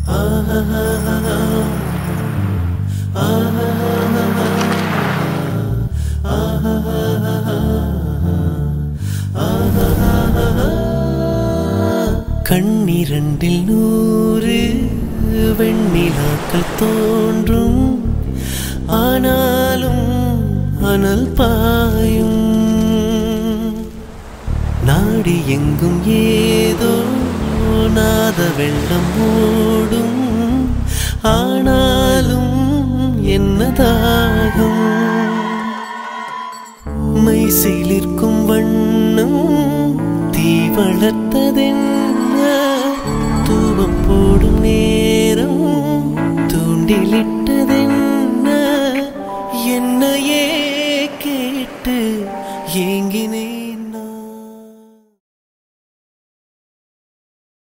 கண்ணிரண்டில் நூறு வெண்ணிலாக்கள் தோன்றும் ஆனாலும் அனல் பாயும் நாடி எங்கும் ஏதோ நாத வெள்ளம் ஓடும் ஆனாலும் என்னதாகும் மை சிலிர்க்கும் வண்ணம் தீ வளர்த்ததென்ன